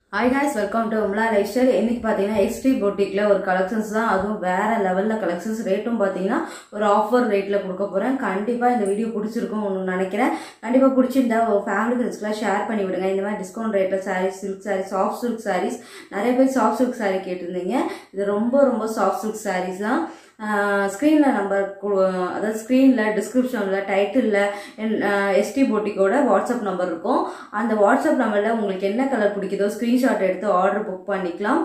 hi guys welcome to உம்லா lifestyle இன்னைக்கு பார்த்தீங்கன்னா எக்ஸ்ட்ரீ பொட்டிக்கில் ஒரு கலெக்ஷன்ஸ் தான் அதுவும் வேற லெவலில் கலெக்ஷன்ஸ் ரேட்டும் பார்த்தீங்கன்னா ஒரு ஆஃபர் ரேட்டில் கொடுக்க போகிறேன் கண்டிப்பாக இந்த வீடியோ பிடிச்சிருக்கும் ஒன்று நினைக்கிறேன் கண்டிப்பாக பிடிச்சிருந்தா ஒரு ஃபேமிலி ஃப்ரெண்ட்ஸ்க்குலாம் ஷேர் பண்ணி விடுங்க இந்த மாதிரி டிஸ்கவுண்ட் ரேட்டில் saris silk saris soft silk saris நிறைய பேர் சாஃப்ட் சில்க் சாரீ கேட்டிருந்தீங்க இது ரொம்ப ரொம்ப சாஃப்ட் சில்க் சாரீஸ் தான் ஸ்க்ரீனில் நம்பர் அதாவது ஸ்க்ரீனில் டிஸ்கிரிப்ஷனில் டைட்டிலில் எஸ்டி போட்டிக்கோட வாட்ஸ்அப் நம்பர் இருக்கும் அந்த வாட்ஸ்அப் நம்பரில் உங்களுக்கு என்ன கலர் பிடிக்குதோ ஸ்க்ரீன்ஷாட் எடுத்து ஆர்டர் புக் பண்ணிக்கலாம்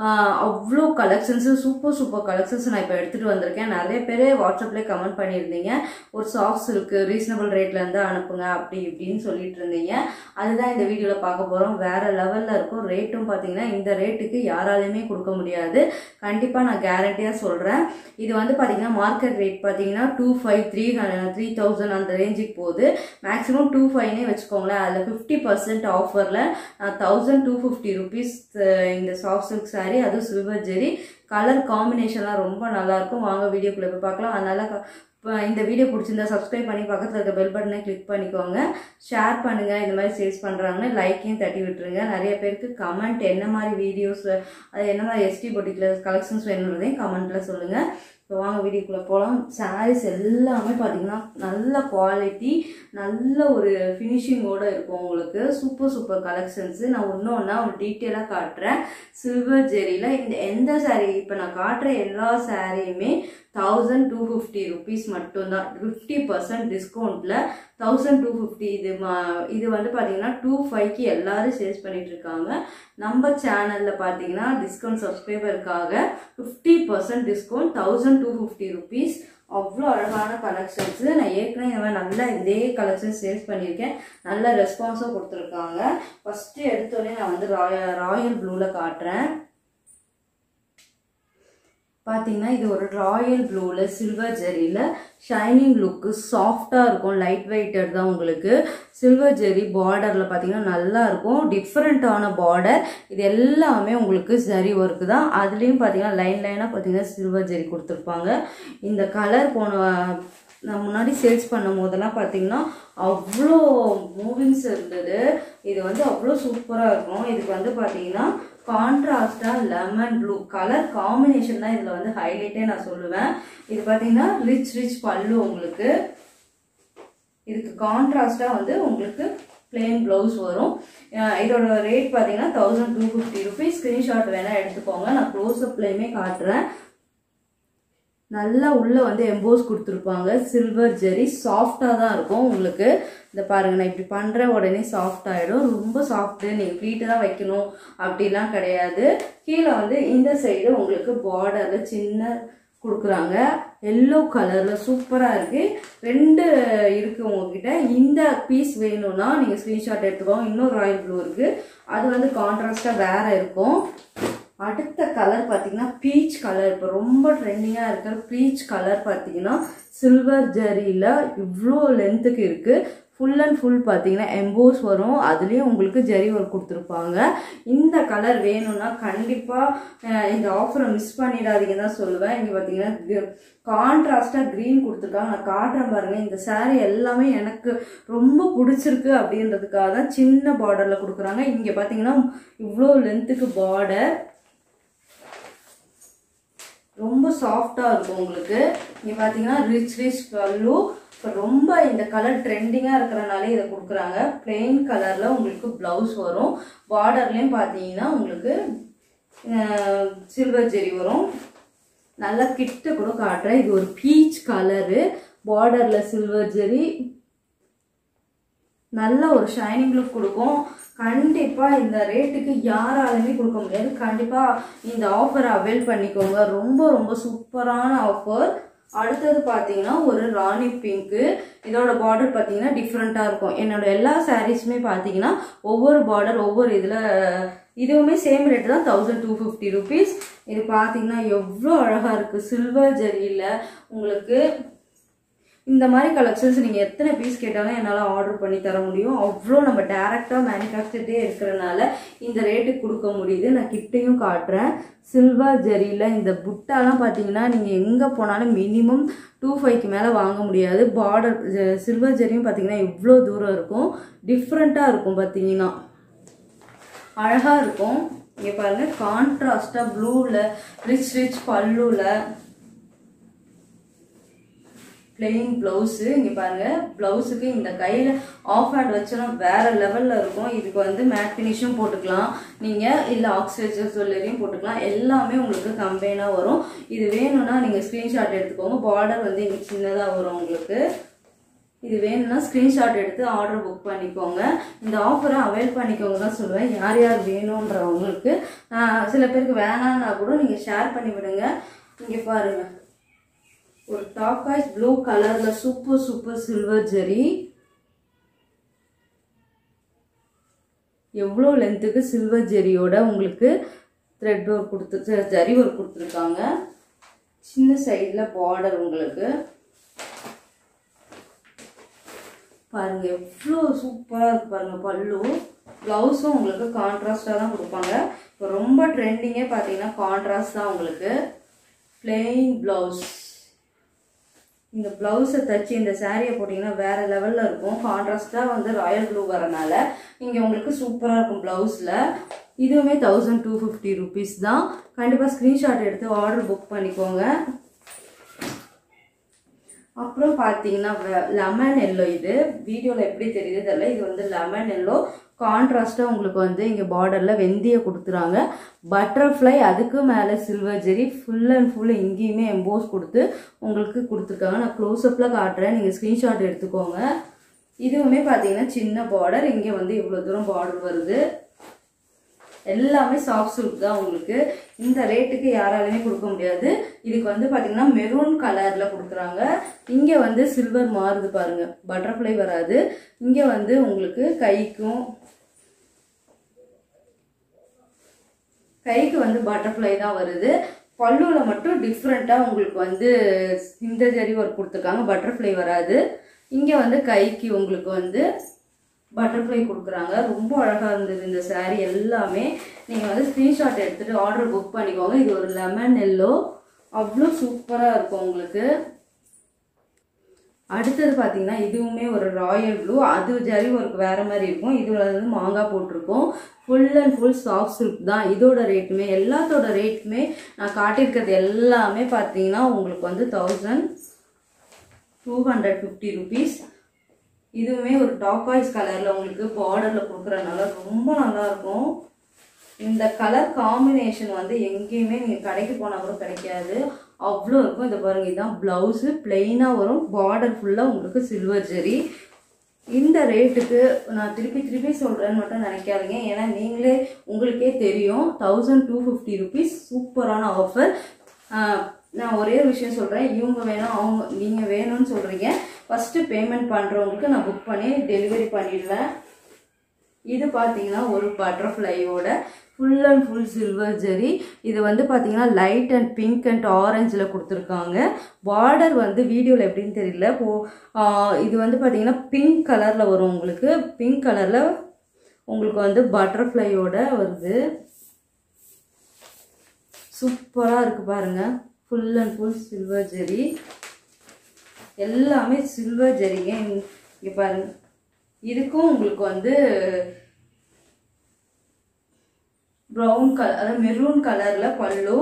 அவ்வளோ கலெக்ஷன்ஸு சூப்பர் சூப்பர் கலெக்ஷன்ஸ் நான் இப்போ எடுத்துகிட்டு வந்திருக்கேன் நிறைய பேர் வாட்ஸ்அப்லேயே கமெண்ட் பண்ணியிருந்தீங்க ஒரு சாஃப்ட்ஸ் இருக்குது ரீசனபிள் ரேட்டில் இருந்து அனுப்புங்க அப்படி இப்படின்னு சொல்லிட்டு இருந்தீங்க அதுதான் இந்த வீடியோவில் பார்க்க போகிறோம் வேறு லெவலில் இருக்கும் ரேட்டும் பார்த்தீங்கன்னா இந்த ரேட்டுக்கு யாராலையுமே கொடுக்க முடியாது கண்டிப்பாக நான் கேரண்டியாக சொல்கிறேன் இது வந்து பார்த்தீங்கன்னா மார்க்கெட் ரேட் பார்த்தீங்கன்னா two five three three thousand அந்த ரேஞ்சுக்கு போகுது மேக்ஸிமம் டூ ஃபைவ்னே வச்சுக்கோங்களேன் அதில் ஃபிஃப்டி பர்சன்ட் ஆஃபரில் நான் தௌசண்ட் டூ ஃபிஃப்டி ருபீஸ் இந்த சாஃப்ட் சில்க் சாரீ அதுவும் சில்வர் ஜெரி கலர் காம்பினேஷன்லாம் ரொம்ப நல்லாயிருக்கும் வாங்க வீடியோக்குள்ளே போய் பார்க்கலாம் அதனால் இப்போ இந்த வீடியோ பிடிச்சிருந்தா சப்ஸ்கிரைப் பண்ணி பக்கத்தில் இருக்க பெல் பட்டனை கிளிக் பண்ணிக்கோங்க ஷேர் பண்ணுங்கள் இந்த மாதிரி சேல்ஸ் பண்ணுறாங்கன்னு லைக்கையும் தட்டி விட்டுருங்க நிறைய பேருக்கு கமெண்ட் என்ன மாதிரி வீடியோஸ் அது என்ன மாதிரி எஸ்டி பொட்டிக்குலர் கலெக்ஷன்ஸ் வேணுன்றதையும் கமெண்ட்டில் சொல்லுங்கள் இப்போ வாங்க வீடியோக்குள்ளே போகலாம் சாரீஸ் எல்லாமே பார்த்தீங்கன்னா நல்ல குவாலிட்டி நல்ல ஒரு ஃபினிஷிங்கோடு இருக்கும் உங்களுக்கு சூப்பர் சூப்பர் கலெக்ஷன்ஸு நான் ஒன்று ஒன்றா ஒரு டீட்டெயிலாக காட்டுறேன் சில்வர் ஜெரியில் இந்த எந்த சாரீ இப்போ நான் காட்டுற எல்லா சாரியுமே தௌசண்ட் டூ ஃபிஃப்டி ருபீஸ் மட்டும்தான் ஃபிஃப்டி பர்சன்ட் டிஸ்கவுண்ட்டில் தௌசண்ட் டூ ஃபிஃப்டி இது மா இது வந்து பார்த்தீங்கன்னா டூ ஃபைவ்க்கு எல்லாரும் சேல்ஸ் பண்ணிட்டு இருக்காங்க நம்ம சேனலில் பார்த்தீங்கன்னா டிஸ்கவுண்ட் சப்ஸ்கிரைபருக்காக fifty percent discount thousand two fifty rupees அவ்வளோ அழகான கலெக்ஷன்ஸு நான் ஏற்கனவே இந்த மாதிரி நல்லா இதே கலெக்ஷன் சேல்ஸ் பண்ணியிருக்கேன் நல்ல ரெஸ்பான்ஸும் கொடுத்துருக்காங்க ஃபஸ்ட்டு எடுத்தோடனே நான் வந்து ராயல் ராயல் ப்ளூவில் காட்டுறேன் பார்த்தீங்கன்னா இது ஒரு ராயல் ப்ளூவில் சில்வர் ஜெரியில் ஷைனிங் லுக்கு சாஃப்டாக இருக்கும் லைட் வெயிட்டட் தான் உங்களுக்கு சில்வர் ஜெரி பார்டரில் பார்த்தீங்கன்னா நல்லா இருக்கும் டிஃப்ரெண்ட்டான பார்டர் இது எல்லாமே உங்களுக்கு ஜரி ஒர்க்கு தான் அதுலேயும் பார்த்தீங்கன்னா லைன் லைனாக பார்த்தீங்கன்னா சில்வர் ஜெரி கொடுத்துருப்பாங்க இந்த கலர் போன நான் முன்னாடி சேல்ஸ் பண்ணும் போதெல்லாம் பார்த்தீங்கன்னா அவ்வளோ மூவிங்ஸ் இருந்தது இது வந்து அவ்வளோ சூப்பராக இருக்கும் இதுக்கு வந்து பார்த்தீங்கன்னா கான்ட்ராஸ்டாக லெமன் ப்ளூ கலர் காம்பினேஷன் தான் இதில் வந்து ஹைலைட்டே நான் சொல்லுவேன் இது பார்த்தீங்கன்னா ரிச் ரிச் பல்லு உங்களுக்கு இதுக்கு கான்ட்ராஸ்டாக வந்து உங்களுக்கு பிளெயின் ப்ளவுஸ் வரும் இதோட ரேட் பார்த்தீங்கன்னா thousand two fifty rupees screenshot வேணால் எடுத்துக்கோங்க நான் க்ளோஸ்அப்லேயுமே காட்டுறேன் நல்லா உள்ளே வந்து எம்போஸ் கொடுத்துருப்பாங்க சில்வர் ஜெரி சாஃப்டாக தான் இருக்கும் உங்களுக்கு இந்த பாருங்கள் நான் இப்படி பண்ணுற உடனே சாஃப்ட் ஆகிடும் ரொம்ப சாஃப்ட்டு நீங்கள் ஃப்ளீட்டு தான் வைக்கணும் அப்படிலாம் கிடையாது கீழே வந்து இந்த சைடு உங்களுக்கு பார்டரில் சின்ன கொடுக்குறாங்க எல்லோ கலரில் சூப்பராக இருக்குது ரெண்டு இருக்குது உங்ககிட்ட இந்த பீஸ் வேணும்னா நீங்கள் ஸ்க்ரீன்ஷாட் எடுத்துக்கோங்க இன்னொரு ராயல் ப்ளூ இருக்குது அது வந்து கான்ட்ராஸ்டாக வேறு இருக்கும் அடுத்த கலர் பார்த்தீங்கன்னா பீச் கலர் இப்போ ரொம்ப ட்ரெண்டிங்காக இருக்கிற பீச் கலர் பார்த்தீங்கன்னா சில்வர் ஜரியில் இவ்வளோ லென்த்துக்கு இருக்குது ஃபுல் அண்ட் ஃபுல் பார்த்தீங்கன்னா எம்போஸ் வரும் அதுலேயும் உங்களுக்கு ஜெரி ஒர்க் கொடுத்துருப்பாங்க இந்த கலர் வேணும்னா கண்டிப்பாக இந்த ஆஃபரை மிஸ் பண்ணிடாதீங்க தான் சொல்லுவேன் இங்கே பார்த்தீங்கன்னா கான்ட்ராஸ்டாக க்ரீன் கொடுத்துருக்காங்க நான் காட்டுறேன் பாருங்கள் இந்த சாரீ எல்லாமே எனக்கு ரொம்ப பிடிச்சிருக்கு அப்படின்றதுக்காக தான் சின்ன பார்டரில் கொடுக்குறாங்க இங்கே பார்த்தீங்கன்னா இவ்வளோ லென்த்துக்கு பார்டர் ரொம்ப சாஃப்டாக இருக்கும் உங்களுக்கு இங்கே பார்த்தீங்கன்னா ரிச் ரிச் பல்லு இப்போ ரொம்ப இந்த கலர் ட்ரெண்டிங்காக இருக்கிறனாலே இதை கொடுக்குறாங்க பிளெயின் கலரில் உங்களுக்கு ப்ளவுஸ் வரும் பார்டர்லேயும் பார்த்தீங்கன்னா உங்களுக்கு சில்வர் ஜெரி வரும் நல்லா கிட்ட கூட காட்டுறேன் இது ஒரு பீச் கலரு பார்டரில் சில்வர் ஜெரி நல்ல ஒரு ஷைனிங் லுக் கொடுக்கும் கண்டிப்பாக இந்த ரேட்டுக்கு யாராலுமே கொடுக்க முடியாது கண்டிப்பாக இந்த ஆஃபரை அவைல் பண்ணிக்கோங்க ரொம்ப ரொம்ப சூப்பரான ஆஃபர் அடுத்தது பார்த்தீங்கன்னா ஒரு ராணி பிங்க்கு இதோட பார்டர் பார்த்தீங்கன்னா டிஃப்ரெண்ட்டாக இருக்கும் என்னோட எல்லா சாரீஸுமே பார்த்தீங்கன்னா ஒவ்வொரு பார்டர் ஒவ்வொரு இதில் இதுவுமே சேம் ரேட் தான் தௌசண்ட் டூ ஃபிஃப்டி ருபீஸ் இது பார்த்தீங்கன்னா எவ்வளோ அழகாக இருக்குது சில்வர் ஜரியில் உங்களுக்கு இந்த மாதிரி கலெக்ஷன்ஸ் நீங்கள் எத்தனை பீஸ் கேட்டாலும் என்னால் ஆர்டர் பண்ணி தர முடியும் அவ்வளோ நம்ம டேரெக்டாக மேனுஃபேக்சர்டே இருக்கிறனால இந்த ரேட்டுக்கு கொடுக்க முடியுது நான் கிட்டையும் காட்டுறேன் சில்வர் ஜெரியில் இந்த புட்டாலாம் பார்த்தீங்கன்னா நீங்கள் எங்கே போனாலும் மினிமம் டூ ஃபைவ்க்கு மேலே வாங்க முடியாது பார்டர் சில்வர் ஜெரியும் பார்த்தீங்கன்னா இவ்வளோ தூரம் இருக்கும் டிஃப்ரெண்ட்டாக இருக்கும் பார்த்தீங்கன்னா அழகாக இருக்கும் இங்கே பாருங்க கான்ட்ராஸ்டாக ப்ளூவில் ரிச் ரிச் பல்லுவில் பிளெயின் ப்ளவுஸு இங்கே பாருங்க ப்ளவுஸுக்கு இந்த கையில் ஆஃப் ஹேண்ட் வச்சோன்னா வேற லெவலில் இருக்கும் இதுக்கு வந்து மேட் ஃபினிஷும் போட்டுக்கலாம் நீங்கள் இல்லை ஆக்சிடைசர் ஜுவல்லரியும் போட்டுக்கலாம் எல்லாமே உங்களுக்கு கம்பைனாக வரும் இது வேணும்னா நீங்கள் ஸ்க்ரீன்ஷாட் எடுத்துக்கோங்க பார்டர் வந்து இங்கே சின்னதாக வரும் உங்களுக்கு இது வேணும்னா ஸ்க்ரீன்ஷாட் எடுத்து ஆர்டர் புக் பண்ணிக்கோங்க இந்த ஆஃபரை அவைல் பண்ணிக்கோங்க தான் சொல்லுவேன் யார் யார் வேணுன்றவங்களுக்கு ஆஹ் சில பேருக்கு வேணான்னா கூட நீங்கள் ஷேர் பண்ணி விடுங்க இங்கே பாருங்கள் ஒரு டாக்காய்ஸ் ப்ளூ கலர்ல சூப்பர் சூப்பர் சில்வர் ஜெரி எவ்வளோ லென்த்துக்கு சில்வர் ஜெரியோட உங்களுக்கு த்ரெட் ஒர்க் கொடுத்து ஜரி ஒர்க் கொடுத்துருக்காங்க சின்ன சைடில் பார்டர் உங்களுக்கு பாருங்க எவ்வளோ சூப்பராக இருக்கு பாருங்க பல்லு ப்ளவுஸும் உங்களுக்கு கான்ட்ராஸ்டாக தான் கொடுப்பாங்க இப்போ ரொம்ப ட்ரெண்டிங்கே பார்த்தீங்கன்னா கான்ட்ராஸ்ட் தான் உங்களுக்கு பிளெயின் ப்ளவுஸ் இந்த ப்ளவுஸை தச்சு இந்த சாரியை போட்டிங்கன்னா வேறு லெவலில் இருக்கும் கான்ட்ராஸ்டாக வந்து ராயல் ப்ளூ வரனால இங்கே உங்களுக்கு சூப்பராக இருக்கும் ப்ளவுஸில் இதுவுமே தௌசண்ட் டூ ஃபிஃப்டி ருபீஸ் தான் கண்டிப்பாக ஸ்க்ரீன்ஷாட் எடுத்து ஆர்டர் புக் பண்ணிக்கோங்க அப்புறம் பார்த்தீங்கன்னா லெமன் எல்லோ இது வீடியோவில் எப்படி தெரியுது தெரியல இது வந்து லெமன் எல்லோ கான்ட்ராஸ்ட்டாக உங்களுக்கு வந்து இங்கே பார்டரில் வெந்தய கொடுத்துறாங்க பட்டர்ஃப்ளை அதுக்கு மேலே silver zari full and full எங்கேயுமே எம்போஸ் கொடுத்து உங்களுக்கு கொடுத்துருக்காங்க நான் க்ளோஸ்அப்பில் காட்டுறேன் நீங்கள் ஸ்க்ரீன்ஷாட் எடுத்துக்கோங்க இதுவுமே பார்த்தீங்கன்னா சின்ன பார்டர் இங்கே வந்து இவ்வளோ தூரம் பார்டர் வருது எல்லாமே சாஃப்ட் சில்க் தான் உங்களுக்கு இந்த ரேட்டுக்கு யாராலுமே கொடுக்க முடியாது இதுக்கு வந்து பார்த்தீங்கன்னா மெரூன் கலரில் கொடுக்குறாங்க இங்கே வந்து சில்வர் மாறுது பாருங்க பட்டர்ஃப்ளை வராது இங்கே வந்து உங்களுக்கு கைக்கும் கைக்கு வந்து பட்டர்ஃப்ளை தான் வருது பல்லுவில் மட்டும் டிஃப்ரெண்ட்டாக உங்களுக்கு வந்து இந்த ஜரி ஒர்க் கொடுத்துருக்காங்க பட்டர்ஃப்ளை வராது இங்கே வந்து கைக்கு உங்களுக்கு வந்து பட்டர்ஃப்ளை கொடுக்குறாங்க ரொம்ப அழகாக இருந்தது இந்த saree எல்லாமே நீங்கள் வந்து ஸ்க்ரீன்ஷாட் எடுத்துகிட்டு ஆர்டர் புக் பண்ணிக்கோங்க இது ஒரு லெமன் எல்லோ அவ்வளோ சூப்பராக இருக்கும் உங்களுக்கு அடுத்தது பார்த்தீங்கன்னா இதுவுமே ஒரு ராயல் ப்ளூ அது ஜரி ஒர்க் வேற மாதிரி இருக்கும் இதுல வந்து மாங்காய் போட்டிருக்கோம் full and full soft silk தான் இதோட ரேட்டுமே எல்லாத்தோட ரேட்டுமே நான் காட்டியிருக்கிறது எல்லாமே பார்த்தீங்கன்னா உங்களுக்கு வந்து thousand two hundred fifty rupees இதுவுமே ஒரு டாக்காய்ஸ் கலரில் உங்களுக்கு பார்டரில் கொடுக்குறதுனால ரொம்ப நல்லா இருக்கும் இந்த கலர் காம்பினேஷன் வந்து எங்கேயுமே நீங்கள் கடைக்கு போனால் கூட கிடைக்காது அவ்வளோ இருக்கும் இதை பாருங்க இதுதான் ப்ளவுஸு பிளெயினாக வரும் பார்டர் ஃபுல்லாக உங்களுக்கு சில்வர் ஜெரி இந்த ரேட்டுக்கு நான் திருப்பி திருப்பி சொல்கிறேன்னு மட்டும் நினைக்காதீங்க ஏன்னா நீங்களே உங்களுக்கே தெரியும் தௌசண்ட் டூ ஃபிஃப்டி ருபீஸ் சூப்பரான ஆஃபர் நான் ஒரே ஒரு விஷயம் சொல்கிறேன் இவங்க வேணும் அவங்க நீங்கள் வேணும்னு சொல்கிறீங்க ஃபஸ்ட்டு பேமெண்ட் பண்ணுறவங்களுக்கு நான் புக் பண்ணி டெலிவரி பண்ணிடுவேன் இது பார்த்தீங்கன்னா ஒரு பட்டர்ஃப்ளையோட full and full silver zari இது வந்து பார்த்தீங்கன்னா லைட் அண்ட் பிங்க் அண்ட் ஆரஞ்சில் கொடுத்துருக்காங்க பார்டர் வந்து வீடியோவில் எப்படின்னு தெரியல போ ஆஹ் இது வந்து பார்த்தீங்கன்னா பிங்க் கலரில் வரும் உங்களுக்கு பிங்க் கலரில் உங்களுக்கு வந்து பட்டர்ஃப்ளையோட வருது சூப்பராக இருக்குது பாருங்கள் full and full silver zari எல்லாமே சில்வர் ஜெரிங்க இங்கே பாருங்க இதுக்கும் உங்களுக்கு வந்து ப்ரௌன் கலர் அதாவது மெரூன் கலரில் பல்லு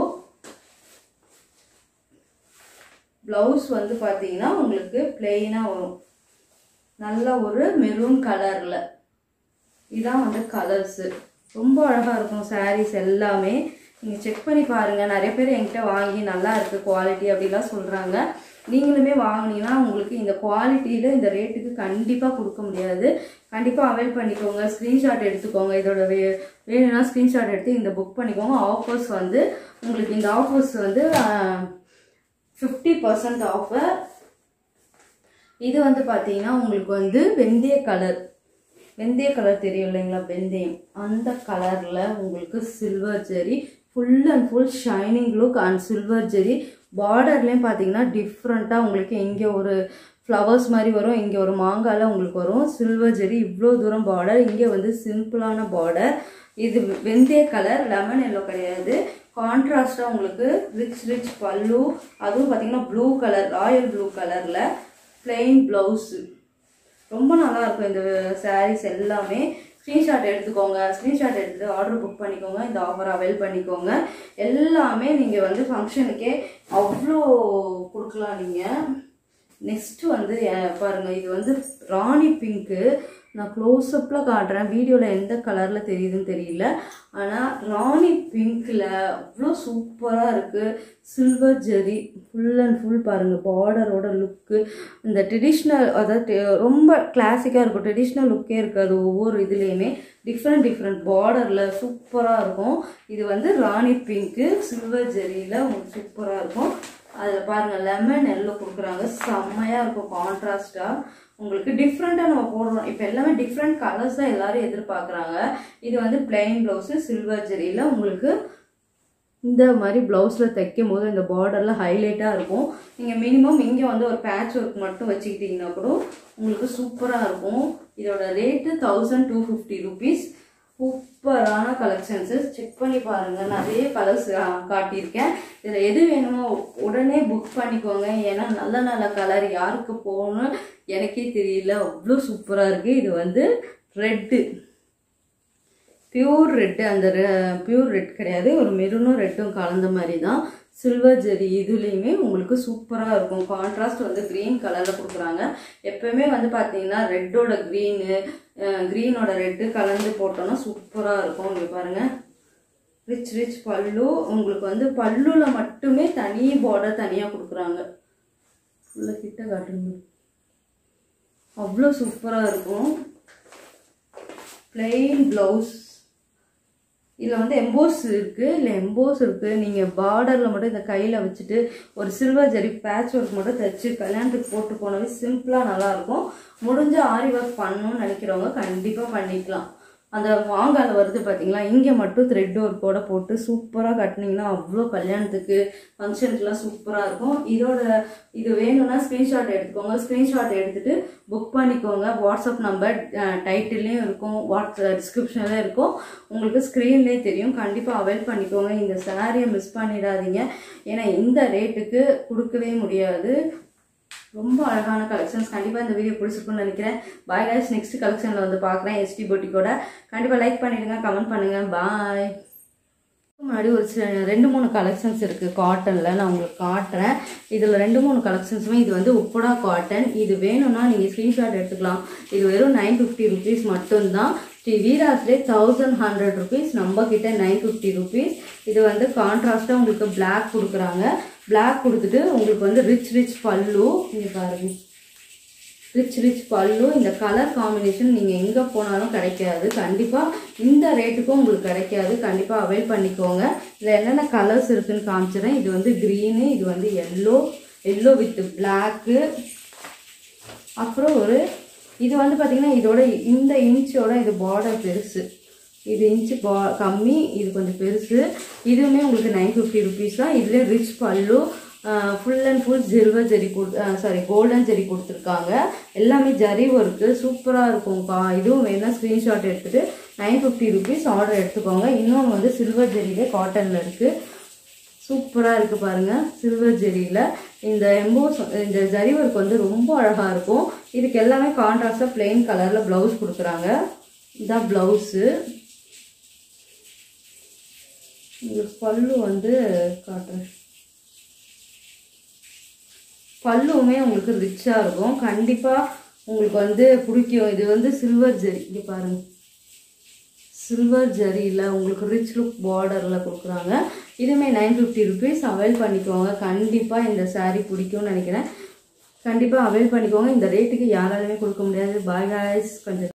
ப்ளவுஸ் வந்து பார்த்தீங்கன்னா உங்களுக்கு பிளெயினாக வரும் நல்ல ஒரு மெரூன் கலரில் இதான் வந்து கலர்ஸு ரொம்ப அழகாக இருக்கும் சாரீஸ் எல்லாமே நீங்கள் செக் பண்ணி பாருங்கள் நிறைய பேர் என்கிட்ட வாங்கி நல்லா இருக்குது குவாலிட்டி அப்படிலாம் சொல்கிறாங்க நீங்களுமே வாங்குனீங்கன்னா உங்களுக்கு இந்த குவாலிட்டியில் இந்த ரேட்டுக்கு கண்டிப்பாக கொடுக்க முடியாது கண்டிப்பாக அவைல் பண்ணிக்கோங்க ஸ்க்ரீன்ஷாட் எடுத்துக்கோங்க இதோட வே வேணும்னா ஸ்க்ரீன்ஷாட் எடுத்து இந்த புக் பண்ணிக்கோங்க ஆஃபர்ஸ் வந்து உங்களுக்கு இந்த ஆஃபர்ஸ் வந்து ஃபிஃப்டி பர்சன்ட் ஆஃபர் இது வந்து பார்த்தீங்கன்னா உங்களுக்கு வந்து வெந்தய கலர் வெந்தய கலர் தெரியும் இல்லைங்களா வெந்தயம் அந்த கலரில் உங்களுக்கு silver zari full and full shining look and silver zari பார்டர்லேயும் பார்த்தீங்கன்னா டிஃப்ரெண்ட்டாக உங்களுக்கு இங்கே ஒரு ஃப்ளவர்ஸ் மாதிரி வரும் இங்கே ஒரு மாங்காயில் உங்களுக்கு வரும் சில்வர் ஜெரி இவ்வளோ தூரம் பார்டர் இங்கே வந்து சிம்பிளான பார்டர் இது வெந்தய கலர் லெமன் எல்லோ கிடையாது கான்ட்ராஸ்டாக உங்களுக்கு ரிச் ரிச் பல்லு அதுவும் பார்த்தீங்கன்னா ப்ளூ கலர் ராயல் ப்ளூ கலரில் பிளெயின் ப்ளவுஸு ரொம்ப நல்லா இருக்கும் இந்த சாரீஸ் எல்லாமே ஸ்க்ரீன்ஷாட் எடுத்துக்கோங்க ஸ்க்ரீன்ஷாட் எடுத்துட்டு ஆர்டர் புக் பண்ணிக்கோங்க இந்த ஆஃபர் அவைல் பண்ணிக்கோங்க எல்லாமே நீங்கள் வந்து ஃபங்க்ஷனுக்கே அவ்வளோ கொடுக்கலாம் நீங்கள் நெக்ஸ்ட் வந்து அஹ், பாருங்க இது வந்து ராணி பிங்க்கு நான் க்ளோஸ்அப்பில் காட்டுறேன் வீடியோவில் எந்த கலரில் தெரியுதுன்னு தெரியல ஆனால் ராணி பிங்க்கில் அவ்வளோ சூப்பராக இருக்குது silver zari full and full பாருங்கள் பார்டரோட லுக்கு இந்த ட்ரெடிஷ்னல் அதாவது te- ரொம்ப கிளாசிக்காக இருக்கும் ட்ரெடிஷ்னல் லுக்கே இருக்காது ஒவ்வொரு இதுலேயுமே டிஃப்ரெண்ட் டிஃப்ரெண்ட் பார்டரில் சூப்பராக இருக்கும் இது வந்து ராணி பிங்க்கு சில்வர் ஜெரியில் உங்களுக்கு சூப்பராக இருக்கும் அதில் பாருங்கள் லெமன் எல்லோ கொடுக்குறாங்க செம்மையாக இருக்கும் கான்ட்ராஸ்டாக உங்களுக்கு டிஃப்ரெண்ட்டாக நம்ம போடுறோம் இப்போ எல்லாமே டிஃப்ரெண்ட் கலர்ஸ் தான் எல்லாரும் எதிர்பார்க்குறாங்க இது வந்து பிளெயின் ப்ளவுஸு சில்வர் ஜெரியில் உங்களுக்கு இந்த மாதிரி ப்ளவுஸில் தைக்கும் போது இந்த பார்டரில் ஹைலைட்டாக இருக்கும் நீங்கள் மினிமம் இங்கே வந்து ஒரு பேட்ச் ஒர்க் மட்டும் வச்சுக்கிட்டிங்கன்னா கூட உங்களுக்கு சூப்பராக இருக்கும் இதோட rate thousand two fifty rupees சூப்பரான கலெக்ஷன்ஸு செக் பண்ணி பாருங்கள் நிறைய கலர்ஸ் காட்டியிருக்கேன் இதில் எது வேணுமோ உடனே புக் பண்ணிக்கோங்க ஏன்னா நல்ல நல்ல கலர் யாருக்கு போகணும் எனக்கே தெரியல அவ்வளோ சூப்பராக இருக்குது இது வந்து ரெட்டு பியூர் ரெட்டு அந்த பியூர் ரெட் கிடையாது ஒரு மெரூனும் ரெட்டும் கலந்த மாதிரி தான் சில்வர் ஜெரி இதுலேயுமே உங்களுக்கு சூப்பராக இருக்கும் கான்ட்ராஸ்ட் வந்து க்ரீன் கலரில் கொடுக்குறாங்க எப்பவுமே வந்து பார்த்தீங்கன்னா ரெட்டோட க்ரீனு க்ரீனோட ரெட்டு கலந்து போட்டோன்னா சூப்பராக இருக்கும் இங்கே பாருங்கள் ரிச் ரிச் பல்லு உங்களுக்கு வந்து பல்லுல மட்டுமே தனி பார்டர் தனியாக கொடுக்குறாங்க உள்ள கிட்ட காட்டுங்க அவ்வளோ சூப்பராக இருக்கும் பிளெயின் ப்ளவுஸ் இதில் வந்து எம்போஸ் இருக்குது இல்லை எம்போஸ் இருக்குது நீங்கள் பார்டரில் மட்டும் இந்த கையில் வச்சுட்டு ஒரு சில்வர் ஜெரி பேட்ச் ஒர்க் மட்டும் தைச்சு கல்யாணத்துக்கு போட்டு போனவே சிம்பிளாக நல்லாயிருக்கும் முடிஞ்ச ஆரி ஒர்க் பண்ணணும்னு நினைக்கிறவங்க கண்டிப்பாக பண்ணிக்கலாம் அந்த மாங்கால வருது பார்த்தீங்களா இங்கே மட்டும் த்ரெட் ஒர்க்கோட போட்டு சூப்பராக கட்டினீங்கன்னா அவ்வளோ கல்யாணத்துக்கு ஃபங்க்ஷனுக்குலாம் சூப்பராக இருக்கும் இதோட இது வேணும்னா ஸ்க்ரீன்ஷாட் எடுத்துக்கோங்க ஸ்க்ரீன்ஷாட் எடுத்துட்டு புக் பண்ணிக்கோங்க வாட்ஸ்அப் நம்பர் டைட்டில்லையும் இருக்கும் வாட்ஸ் டிஸ்கிரிப்ஷனில் இருக்கும் உங்களுக்கு ஸ்க்ரீன்லேயே தெரியும் கண்டிப்பாக அவைல் பண்ணிக்கோங்க இந்த சாரியை மிஸ் பண்ணிடாதீங்க ஏன்னா இந்த ரேட்டுக்கு கொடுக்கவே முடியாது ரொம்ப அழகான கலெக்ஷன்ஸ் கண்டிப்பாக இந்த வீடியோ பிடிச்சிருக்குன்னு நினைக்கிறேன் பாய் guys நெக்ஸ்ட் கலெக்ஷனில் வந்து பார்க்குறேன் எஸ்டி பொட்டிக்கோட கண்டிப்பாக லைக் பண்ணிடுங்க கமெண்ட் பண்ணுங்கள் பாய் முன்னாடி ஒரு சில ரெண்டு மூணு கலெக்ஷன்ஸ் இருக்குது காட்டனில் நான் உங்களுக்கு காட்டுறேன் இதில் ரெண்டு மூணு கலெக்ஷன்ஸுமே இது வந்து உப்படா காட்டன் இது வேணும்னா நீங்கள் ஸ்க்ரீன்ஷாட் எடுத்துக்கலாம் இது வெறும் நைன் ஃபிஃப்டி ருபீஸ் மட்டும்தான் ஸ்ரீ வீராஸ்லே தௌசண்ட் ஹண்ட்ரட் ருபீஸ் நம்ம கிட்ட நைன் ஃபிஃப்டி ருபீஸ் இது வந்து கான்ட்ராஸ்ட்டாக உங்களுக்கு Black கொடுக்குறாங்க Black கொடுத்துட்டு உங்களுக்கு வந்து ரிச் ரிச் பல்லு இங்கே பாருங்க ரிச் ரிச் பல்லு இந்த கலர் காம்பினேஷன் நீங்கள் எங்கே போனாலும் கிடைக்காது கண்டிப்பாக இந்த ரேட்டுக்கும் உங்களுக்கு கிடைக்காது கண்டிப்பாக அவைல் பண்ணிக்கோங்க இதில் என்னென்ன கலர்ஸ் இருக்குன்னு காமிச்சிடுறேன் இது வந்து க்ரீனு இது வந்து எல்லோ எல்லோ வித் பிளாக்கு அப்புறம் ஒரு இது வந்து பார்த்திங்கன்னா இதோட இந்த இன்ச்சோட இது பார்டர் பெருசு இது இன்ச்சு பா கம்மி இது கொஞ்சம் பெருசு இதுவுமே உங்களுக்கு நைன் ஃபிஃப்டி ருபீஸ் தான் இதுலேயே rich pallu full and full silver zari கொடு சாரி கோல்டன் ஜெரி கொடுத்துருக்காங்க எல்லாமே ஜரி ஒர்க்கு சூப்பராக இருக்கும்க்கா இதுவும் வேணா ஸ்க்ரீன்ஷாட் எடுத்துகிட்டு நைன் ஃபிஃப்டி ருபீஸ் ஆர்டர் எடுத்துக்கோங்க இன்னொன்று வந்து சில்வர் ஜெரியிலே காட்டனில் இருக்குது சூப்பராக இருக்குது பாருங்கள் சில்வர் ஜெரியில் இந்த எம்போஸ் இந்த ஜரி ஒர்க் வந்து ரொம்ப அழகாக இருக்கும் இதுக்கு எல்லாமே கான்ட்ராஸ்டாக plain கலரில் ப்ளவுஸ் கொடுக்குறாங்க இதான் ப்ளவுஸு உங்களுக்கு பல்லு வந்து காட்டுறேன் பல்லுவுமே உங்களுக்கு ரிச்சாக இருக்கும் கண்டிப்பாக உங்களுக்கு வந்து பிடிக்கும் இது வந்து சில்வர் ஜெரி இங்கே பாருங்க சில்வர் ஜரியில் உங்களுக்கு ரிச் லுக் பார்டரில் கொடுக்குறாங்க இதுவுமே நைன் ஃபிஃப்டி ருபீஸ் அவைல் பண்ணிக்கோங்க கண்டிப்பாக இந்த saree பிடிக்கும்னு நினைக்கிறேன் கண்டிப்பாக அவைல் பண்ணிக்கோங்க இந்த ரேட்டுக்கு யாராலுமே கொடுக்க முடியாது பாய் காய்ஸ் கொஞ்சம்